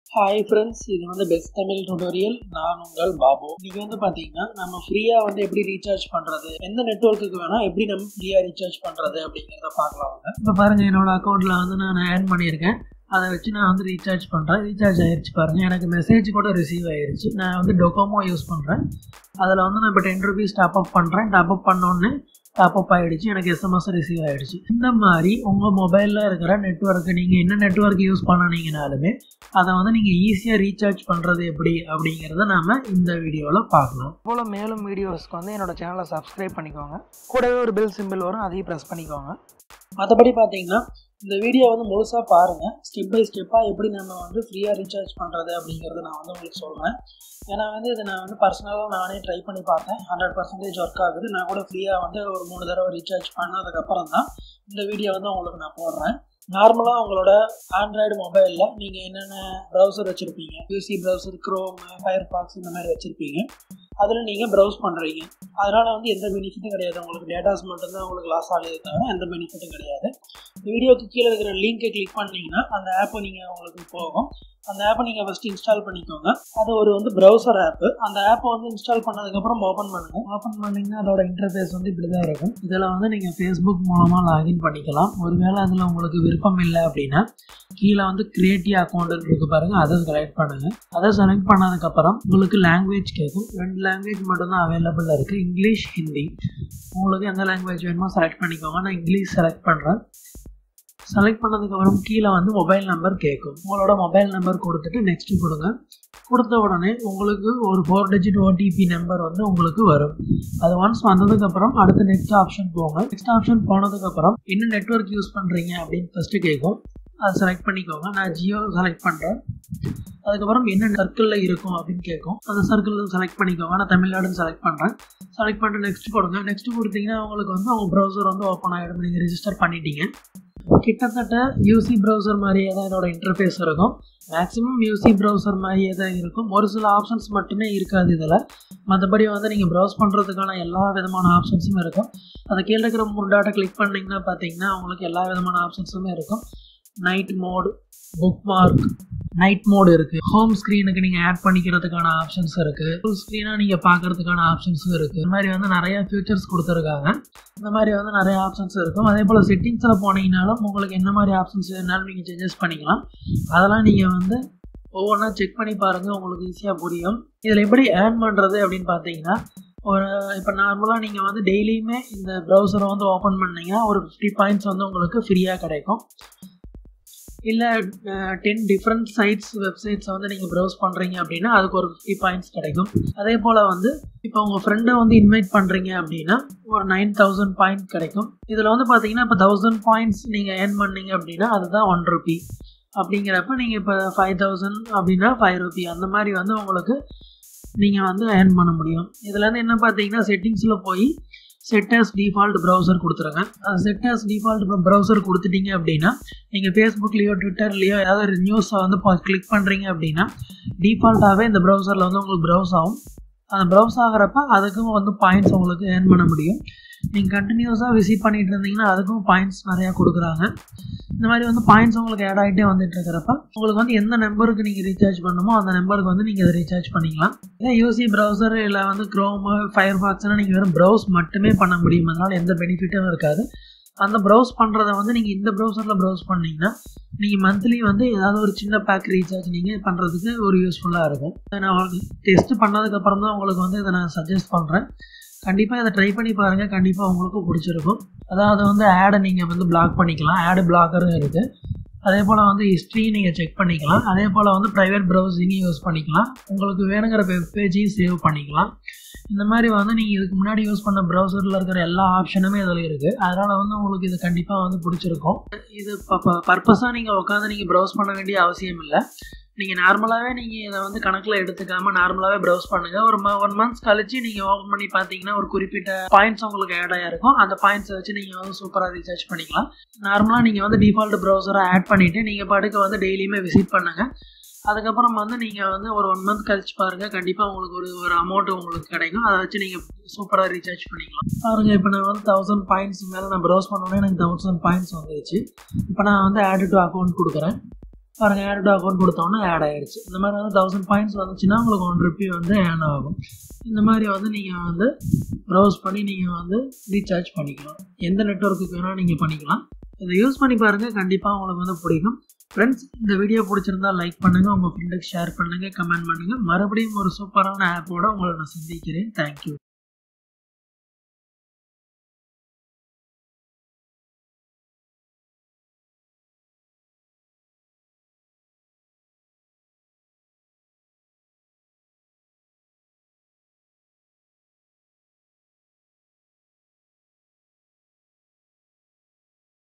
hi friends இது வந்து best Tamil tutorial நான் உங்கள் பாபு இன்னைக்கு வந்து பார்த்தீங்கன்னா நம்ம ஃப்ரீயாக வந்து எப்படி ரீசார்ஜ் பண்ணுறது எந்த நெட்ஒர்க்குக்கு வேணால் எப்படி நம்ம ஃப்ரீயாக ரீசார்ஜ் பண்ணுறது அப்படிங்கிறத பார்க்கலாம் வாங்க இப்போ பாருங்கள் என்னோட அக்கௌண்ட்டில் வந்து நான் ஆட் பண்ணியிருக்கேன் அதை வச்சு நான் வந்து ரீசார்ஜ் பண்ணுறேன் ரீசார்ஜ் ஆயிடுச்சு பாருங்கள் எனக்கு மெசேஜ் கூட ரிசீவ் ஆயிடுச்சு நான் வந்து டொக்கோமோ யூஸ் பண்ணுறேன் அதில் வந்து நான் இப்போ டென் ருபீஸ் டாப் அப் பண்ணுறேன் டாப் அப் பண்ணோன்னே டாப் அப் ஆகிடுச்சு எனக்கு எஸ்எம்எஸ் ரிசீவ் ஆகிடுச்சு இந்த மாதிரி உங்கள் மொபைலில் இருக்கிற நெட்ஒர்க்கு நீங்கள் என்ன நெட்ஒர்க் யூஸ் பண்ணினீங்கனாலுமே அதை வந்து நீங்கள் ஈஸியாக ரீசார்ஜ் பண்ணுறது எப்படி அப்படிங்கிறத நாம் இந்த வீடியோவில் பார்க்கலாம் போல் மேலும் வீடியோஸ்க்கு வந்து என்னோட சேனலை சப்ஸ்கிரைப் பண்ணிக்கோங்க கூடவே ஒரு பெல் சிம்பிள் வரும் அதையும் ப்ரெஸ் பண்ணிக்கோங்க மற்றபடி பார்த்தீங்கன்னா இந்த வீடியோ வந்து முழுசாக பாருங்கள் ஸ்டெப் பை ஸ்டெப்பாக எப்படி நம்ம வந்து ஃப்ரீயாக ரீசார்ஜ் பண்ணுறது அப்படிங்கிறத நான் வந்து உங்களுக்கு சொல்கிறேன் ஏன்னா வந்து இதை நான் வந்து பர்சனலாக நானே ட்ரை பண்ணி பார்த்தேன் ஹண்ட்ரட் பர்சன்டேஜ் ஒர்க் ஆகுது நான் கூட ஃப்ரீயாக வந்து ஒரு மூணு தடவை ரீசார்ஜ் பண்ணதுக்கப்புறம் தான் இந்த வீடியோ வந்து உங்களுக்கு நான் போடுறேன் நார்மலாக உங்களோட ஆண்ட்ராய்டு மொபைலில் நீங்கள் என்னென்ன ப்ரௌசர் வச்சுருப்பீங்க UC browser Chrome Firefox இந்த மாதிரி வச்சுருப்பீங்க அதில் நீங்கள் ப்ரௌஸ் பண்ணுறீங்க அதனால் வந்து எந்த பெனிஃபிட்டும் கிடையாது உங்களுக்கு டேட்டாஸ் மட்டும்தான் உங்களுக்கு லாஸ் ஆகுது தவிர எந்த பெனிஃபிட்டும் கிடையாது வீடியோக்கு கீழே இருக்கிற லிங்க்கை கிளிக் பண்ணிங்கன்னா அந்த ஆப்பை நீங்கள் உங்களுக்கு போகும் அந்த ஆப்பை நீங்கள் ஃபஸ்ட்டு இன்ஸ்டால் பண்ணிக்கோங்க அது ஒரு வந்து ப்ரௌசர் ஆப்பு அந்த ஆப்பை வந்து இன்ஸ்டால் பண்ணதுக்கப்புறம் ஓப்பன் பண்ணுங்கள் ஓப்பன் பண்ணிங்கன்னா அதோட இன்டர்ஃபேஸ் வந்து இப்படி தான் இருக்கும் இதில் வந்து நீங்கள் ஃபேஸ்புக் மூலமாக லாகின் பண்ணிக்கலாம் ஒருவேளை அதில் உங்களுக்கு விருப்பம் இல்லை அப்படின்னா கீழே வந்து கிரியேட்டிவ் அக்கௌண்ட் இருக்கு பாருங்கள் அதை செலக்ட் பண்ணுங்கள் அதை செலக்ட் பண்ணதுக்கப்புறம் உங்களுக்கு லாங்குவேஜ் கேட்கும் ரெண்டு லாங்குவேஜ் மட்டும்தான் அவைலபிளாக இருக்குது இங்கிலீஷ் ஹிந்தி உங்களுக்கு எந்த லாங்குவேஜ் வேணுமோ செலக்ட் பண்ணிக்கோங்க நான் இங்கிலீஷ் செலக்ட் பண்ணுறேன் செலக்ட் பண்ணதுக்கப்புறம் கீழே வந்து மொபைல் நம்பர் கேட்கும் உங்களோட மொபைல் நம்பர் கொடுத்துட்டு நெக்ஸ்ட் கொடுங்க கொடுத்த உடனே உங்களுக்கு ஒரு ஃபோர் டிஜிட் ஓடிபி நம்பர் வந்து உங்களுக்கு வரும் அது ஒன்ஸ் வந்ததுக்கப்புறம் அடுத்த நெக்ஸ்ட் ஆப்ஷன் போங்க நெக்ஸ்ட் ஆப்ஷன் போனதுக்கப்புறம் என்ன நெட்ஒர்க் யூஸ் பண்ணுறீங்க அப்படின்னு ஃபஸ்ட்டு கேட்கும் அதை செலக்ட் பண்ணிக்கோங்க நான் ஜியோ செலக்ட் பண்ணுறேன் அதுக்கப்புறம் என்ன சர்க்கிளில் இருக்கும் அப்படின்னு கேட்கும் அந்த சர்க்கிளில் செலக்ட் பண்ணிக்கோங்க நான் தமிழ்நாடுன்னு செலக்ட் பண்ணுறேன் செலக்ட் பண்ணிட்டு நெக்ஸ்ட் கொடுங்க நெக்ஸ்ட் கொடுத்தீங்கன்னா உங்களுக்கு வந்து உங்கள் ப்ரௌசர் வந்து ஓப்பன் ஆகிடும் நீங்கள் ரிஜிஸ்டர் பண்ணிட்டீங்க கிட்டத்தட்ட யூசி ப்ரௌசர் மாதிரியே தான் இதோட இன்டர்ஃபேஸ் இருக்கும் மேக்ஸிமம் யூசி ப்ரௌசர் மாதிரியே தான் இருக்கும் ஒரு சில ஆப்ஷன்ஸ் மட்டுமே இருக்காது இதில் மற்றபடி வந்து நீங்கள் ப்ரௌஸ் பண்ணுறதுக்கான எல்லா விதமான ஆப்ஷன்ஸுமே இருக்கும் அதை கீழே இருக்கிற மூணு டாட்டை கிளிக் பண்ணிங்கன்னா பார்த்தீங்கன்னா உங்களுக்கு எல்லா விதமான ஆப்ஷன்ஸுமே இருக்கும் night mode bookmark night mode இருக்குது ஹோம் ஸ்க்ரீனுக்கு நீங்கள் ஆட் பண்ணிக்கிறதுக்கான ஆப்ஷன்ஸ் இருக்குது ஃபுல் ஸ்க்ரீனாக நீங்கள் பார்க்குறதுக்கான ஆப்ஷன்ஸும் இருக்குது இந்த மாதிரி வந்து நிறைய ஃபியூச்சர்ஸ் கொடுத்துருக்காங்க இந்த மாதிரி வந்து நிறைய ஆப்ஷன்ஸ் இருக்கும் அதே போல் செட்டிங்ஸில் போனீங்கனாலும் உங்களுக்கு என்ன மாதிரி ஆப்ஷன்ஸ் வேணாலும் நீங்கள் சேஞ்சஸ் பண்ணிக்கலாம் அதெல்லாம் நீங்கள் வந்து ஒவ்வொன்றா செக் பண்ணி பாருங்கள் உங்களுக்கு ஈஸியாக புரியும் இதில் எப்படி ஏர்ன் பண்ணுறது அப்படின்னு பார்த்தீங்கன்னா ஒரு இப்போ நார்மலாக நீங்கள் வந்து டெய்லியுமே இந்த ப்ரௌசரை வந்து ஓப்பன் பண்ணிங்கன்னா ஒரு ஃபிஃப்டி பாயிண்ட்ஸ் வந்து உங்களுக்கு ஃப்ரீயாக கிடைக்கும் இல்லை டென் டிஃப்ரெண்ட் சைட்ஸ் வெப்சைட்ஸை வந்து நீங்கள் ப்ரௌஸ் பண்ணுறீங்க அப்படின்னா அதுக்கு ஒரு ஃபிஃப்டி பாயிண்ட்ஸ் கிடைக்கும் அதே போல் வந்து இப்போ உங்கள் ஃப்ரெண்டை வந்து இன்வைட் பண்ணுறீங்க அப்படின்னா ஒரு நைன் தௌசண்ட் பாயிண்ட் கிடைக்கும் இதில் வந்து பார்த்தீங்கன்னா இப்போ தௌசண்ட் பாயிண்ட்ஸ் நீங்கள் ஏர்ன் பண்ணீங்க அப்படின்னா அதுதான் ஒன் ருபி அப்படிங்கிறப்ப நீங்கள் இப்போ ஃபைவ் தௌசண்ட் அப்படின்னா ஃபைவ் ருபி அந்த மாதிரி வந்து உங்களுக்கு நீங்கள் வந்து ஏர்ன் பண்ண முடியும் இதுலேருந்து என்ன பார்த்தீங்கன்னா செட்டிங்ஸில் போய் செட்டர்ஸ் டிஃபால்ட் ப்ரௌசர் கொடுத்துருங்க அது செட்டர்ஸ் டிஃபால்ட் ப்ரௌசர் கொடுத்துட்டீங்க அப்படின்னா நீங்கள் ஃபேஸ்புக்லேயோ ட்விட்டர்லேயோ ஏதாவது ஒரு நியூஸை வந்து கிளிக் பண்ணுறீங்க அப்படின்னா டிஃபால்ட்டாகவே இந்த ப்ரௌசரில் வந்து உங்களுக்கு ப்ரௌஸ் ஆகும் அந்த ப்ரௌஸ் ஆகிறப்ப அதுக்கும் வந்து பாயிண்ட்ஸ் உங்களுக்கு ஏர்ன் பண்ண முடியும் நீங்கள் கண்டினியூஸாக விசிட் பண்ணிகிட்டு இருந்தீங்கன்னா அதுக்கும் பாயிண்ட்ஸ் நிறையா கொடுக்குறாங்க இந்த மாதிரி வந்து பாயிண்ட்ஸ் உங்களுக்கு ஆட் ஆகிட்டே வந்துட்டு இருக்கிறப்ப உங்களுக்கு வந்து எந்த நம்பருக்கு நீங்கள் ரீசார்ஜ் பண்ணணுமோ அந்த நம்பருக்கு வந்து நீங்கள் அதை ரீசார்ஜ் பண்ணிக்கலாம் இதே யூசி ப்ரௌசர் இல்லை வந்து க்ரோம் ஃபயர் பாக்ஸ்னால் நீங்கள் வெறும் ப்ரௌஸ் மட்டுமே பண்ண முடியும் அதனால் எந்த பெனிஃபிட்டும் இருக்காது அந்த ப்ரௌஸ் பண்ணுறத வந்து நீங்கள் இந்த ப்ரௌசரில் ப்ரௌஸ் பண்ணிங்கன்னா நீங்கள் மந்த்லி வந்து ஏதாவது ஒரு சின்ன பேக் ரீசார்ஜ் நீங்கள் பண்ணுறதுக்கு ஒரு யூஸ்ஃபுல்லாக இருக்கும் நான் டெஸ்ட் பண்ணதுக்கப்புறம் தான் உங்களுக்கு வந்து இதை நான் சஜஸ்ட் பண்ணுறேன் கண்டிப்பாக இதை ட்ரை பண்ணி பாருங்கள் கண்டிப்பாக உங்களுக்கு பிடிச்சிருக்கும் அதாவது வந்து ஆடை நீங்கள் வந்து பிளாக் பண்ணிக்கலாம் ஆடு பிளாக்கரும் இருக்குது அதே போல் வந்து ஹிஸ்ட்ரி நீங்கள் செக் பண்ணிக்கலாம் அதே போல் வந்து ப்ரைவேட் ப்ரௌசிங்கும் யூஸ் பண்ணிக்கலாம் உங்களுக்கு வேணுங்கிற வெப் பேஜையும் சேவ் பண்ணிக்கலாம் இந்த மாதிரி வந்து நீங்கள் இதுக்கு முன்னாடி யூஸ் பண்ண ப்ரௌசரில் இருக்கிற எல்லா ஆப்ஷனுமே இதில் இருக்குது அதனால் வந்து உங்களுக்கு இது கண்டிப்பாக வந்து பிடிச்சிருக்கும் இது பர்பஸாக நீங்கள் உட்காந்து நீங்கள் ப்ரௌஸ் பண்ண வேண்டிய அவசியம் இல்லை நீங்கள் நார்மலாகவே நீங்கள் இதை வந்து கணக்கில் எடுத்துக்காமல் நார்மலாகவே ப்ரௌஸ் பண்ணுங்கள் ஒரு ஒன் மந்த்ஸ் கழிச்சு நீங்கள் ஓப்பன் பண்ணி பார்த்தீங்கன்னா ஒரு குறிப்பிட்ட பாயிண்ட்ஸ் உங்களுக்கு ஆட் ஆகிருக்கும் அந்த பாயிண்ட்ஸை வச்சு நீங்கள் வந்து சூப்பராக ரீசார்ஜ் பண்ணிக்கலாம் நார்மலாக நீங்கள் வந்து டிஃபால்ட் ப்ரௌசரை ஆட் பண்ணிவிட்டு நீங்கள் பாட்டுக்கு வந்து டெய்லியுமே விசிட் பண்ணுங்கள் அதுக்கப்புறம் வந்து நீங்கள் வந்து ஒரு ஒன் மந்த் கழிச்சு பாருங்கள் கண்டிப்பாக உங்களுக்கு ஒரு ஒரு அமௌண்ட் உங்களுக்கு கிடைக்கும் அதை வச்சு நீங்கள் சூப்பராக ரீசார்ஜ் பண்ணிக்கலாம் பாருங்கள் இப்போ நான் வந்து தௌசண்ட் பாயிண்ட்ஸ் மேலே நான் ப்ரௌஸ் பண்ணோன்னே எனக்கு தௌசண்ட் பாயிண்ட்ஸ் வந்துருச்சு இப்போ நான் வந்து ஆட் டு அக்கௌண்ட் கொடுக்குறேன் பாருங்கள் ஆட் டு அக்கௌண்ட் கொடுத்தோன்னே ஆட் ஆயிடுச்சு இந்த மாதிரி வந்து தௌசண்ட் பாயிண்ட்ஸ் வந்துச்சுன்னா உங்களுக்கு ஒன் ருப்பி வந்து ஏர்ன் ஆகும் இந்த மாதிரி வந்து நீங்கள் வந்து ப்ரௌஸ் பண்ணி நீங்கள் வந்து ரீசார்ஜ் பண்ணிக்கலாம் எந்த நெட்ஒர்க்குக்கு வேணால் நீங்கள் பண்ணிக்கலாம் இதை யூஸ் பண்ணி பாருங்கள் கண்டிப்பாக உங்களுக்கு வந்து பிடிக்கும் ஃப்ரெண்ட்ஸ் இந்த வீடியோ பிடிச்சிருந்தா லைக் பண்ணுங்கள் உங்கள் ஃப்ரெண்டுக்கு ஷேர் பண்ணுங்கள் கமெண்ட் பண்ணுங்கள் மறுபடியும் ஒரு சூப்பரான ஆப்போட உங்களை நான் சந்திக்கிறேன் தேங்க்யூ